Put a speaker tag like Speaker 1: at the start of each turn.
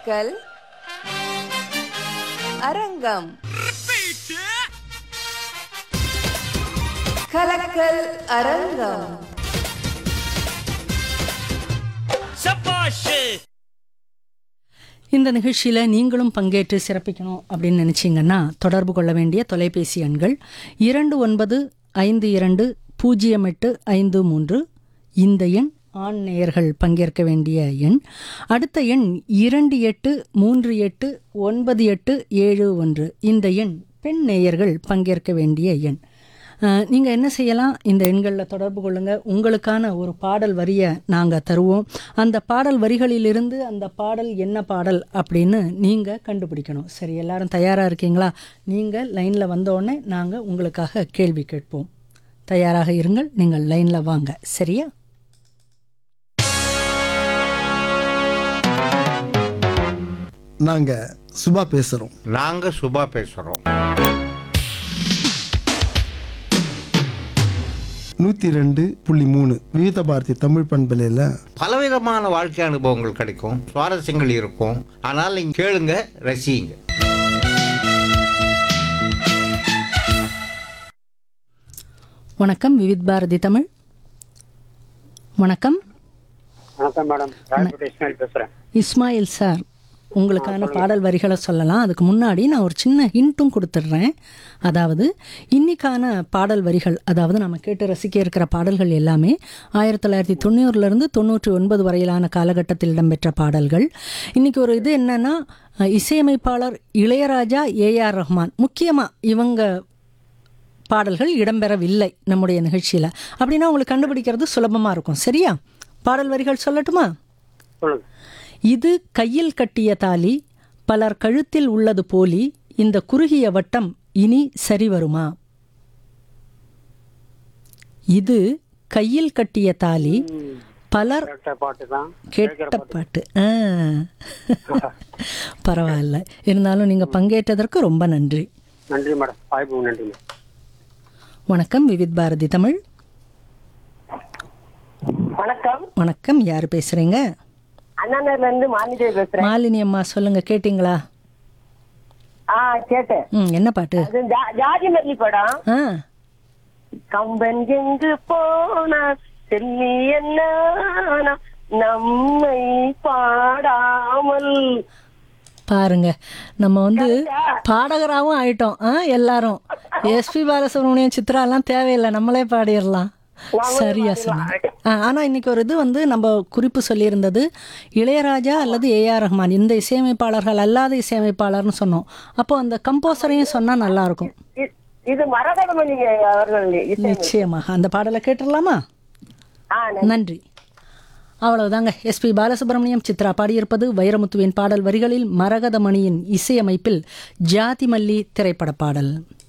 Speaker 1: கலக்கல் அரங்கம் கலக்கல் அரங்கம்
Speaker 2: இந்த நிகழ்ச்சியில் நீங்களும் பங்கேற்று சிறப்பிக்கணும் அப்படின்னு நினச்சிங்கன்னா தொடர்பு கொள்ள வேண்டிய தொலைபேசி எண்கள் இரண்டு ஒன்பது ஐந்து இரண்டு பூஜ்ஜியம் எட்டு ஐந்து மூன்று இந்த எண் ஆண் நேயர்கள் பங்கேற்க வேண்டிய எண் அடுத்த எண் இரண்டு எட்டு மூன்று எட்டு ஒன்பது எட்டு ஏழு ஒன்று இந்த எண் பெண் நேயர்கள் பங்கேற்க வேண்டிய எண் நீங்கள் என்ன செய்யலாம் இந்த எண்களில் தொடர்பு கொள்ளுங்கள் உங்களுக்கான ஒரு பாடல் வரியை நாங்கள் தருவோம் அந்த பாடல் வரிகளிலிருந்து அந்த பாடல் என்ன பாடல் அப்படின்னு நீங்கள் கண்டுபிடிக்கணும் சரி எல்லாரும் தயாராக இருக்கீங்களா நீங்கள் லைனில் வந்தோடனே நாங்கள் உங்களுக்காக கேள்வி கேட்போம் தயாராக இருங்கள் நீங்கள் லைனில் வாங்க சரியா
Speaker 3: நாங்க சுபா பேசுறோம்
Speaker 4: நாங்க சுபா பேசுறோம்
Speaker 3: நூத்தி ரெண்டு புள்ளி மூணு விவித பாரதி தமிழ் பண்பலையில
Speaker 4: பலவிதமான வாழ்க்கை அனுபவங்கள் கிடைக்கும் சுவாரஸ்யங்கள் இருக்கும் ஆனால் நீங்க கேளுங்க ரசியுங்க
Speaker 2: வணக்கம் விவித் பாரதி தமிழ் வணக்கம்
Speaker 5: வணக்கம் மேடம் ராயப்பேட்டை இஸ்மாயில் பேசுறேன்
Speaker 2: இஸ்மாயில் சார் உங்களுக்கான பாடல் வரிகளை சொல்லலாம் அதுக்கு முன்னாடி நான் ஒரு சின்ன ஹிண்ட்டும் கொடுத்துட்றேன் அதாவது இன்னைக்கான பாடல் வரிகள் அதாவது நம்ம கேட்டு ரசிக்க இருக்கிற பாடல்கள் எல்லாமே ஆயிரத்தி தொள்ளாயிரத்தி தொண்ணூறுலேருந்து தொண்ணூற்றி ஒன்பது வரையிலான காலகட்டத்தில் இடம்பெற்ற பாடல்கள் இன்னைக்கு ஒரு இது என்னன்னா அஹ், இசையமைப்பாளர் இளையராஜா ஏஆர் ரஹ்மான் முக்கியமாக இவங்க பாடல்கள் இடம்பெறவில்லை நம்முடைய நிகழ்ச்சியில் அப்படின்னா உங்களுக்கு கண்டுபிடிக்கிறது சுலபமாக இருக்கும் சரியா பாடல் வரிகள் சொல்லட்டுமா
Speaker 5: சொல்லுங்க
Speaker 2: இது கையில் கட்டிய தாலி பலர் கழுத்தில் உள்ளது போலி இந்த குறுகிய வட்டம் இனி சரி வருமா இது கையில் கட்டிய தாலி பலர்
Speaker 5: கேட்ட பாட்டு தான்
Speaker 2: கேட்ட பாட்டு ஆ. பரவாயில்ல இருந்தாலும் நீங்கள் பங்கேற்றதற்கு ரொம்ப நன்றி
Speaker 5: நன்றி மேடம் வாய்ப்பு நன்றி மேடம்
Speaker 2: வணக்கம் விவித் பாரதி தமிழ்
Speaker 6: வணக்கம்
Speaker 2: வணக்கம் யார் பேசுகிறீங்க
Speaker 6: அண்ணாநகர்ல இருந்து மாலிதேவி பேசுறேன்
Speaker 2: மாலினி அம்மா சொல்லுங்க கேட்டிங்களா
Speaker 6: ஆ கேட்டேன்
Speaker 2: ம் என்ன பாட்டு
Speaker 6: அது ஜா- ஜாதி மல்லி படம்
Speaker 2: ஆ
Speaker 6: கம்பன் எங்கு போனான் செல்லி என்ன நம்மை பாடாமல்
Speaker 2: பாருங்க நம்ம வந்து பாடகராகவும் ஆயிட்டோம் ஆ எல்லாரும் எஸ்பி பாலசுப்ரமணியம் சித்ராலாம் தேவையில்லை நம்மளே பாடிடலாம் சரியா சொன்னீங்க ஆ, ஆனா இன்னைக்கு ஒரு இது வந்து நம்ம குறிப்பு சொல்லியிருந்தது இளையராஜா அல்லது ஏஆர் ரஹ்மான் இந்த இசையமைப்பாளர்கள் அல்லாத இசையமைப்பாளர்னு சொன்னோம் அப்போ அந்த கம்போசரையும் சொன்னா நல்லா இருக்கும்
Speaker 6: இ- இது மரகதமணி அவர்கள் இசை
Speaker 2: நிச்சயமாக அந்த பாடலை கேட்டுடலாமா
Speaker 6: ஆ
Speaker 2: நன்றி அவ்வளவுதாங்க எஸ்பி பாலசுப்ரமணியம் சித்ரா பாடியிருப்பது வைரமுத்துவின் பாடல் வரிகளில் மரகதமணியின் இசையமைப்பில் ஜாதி மல்லி திரைப்பட பாடல்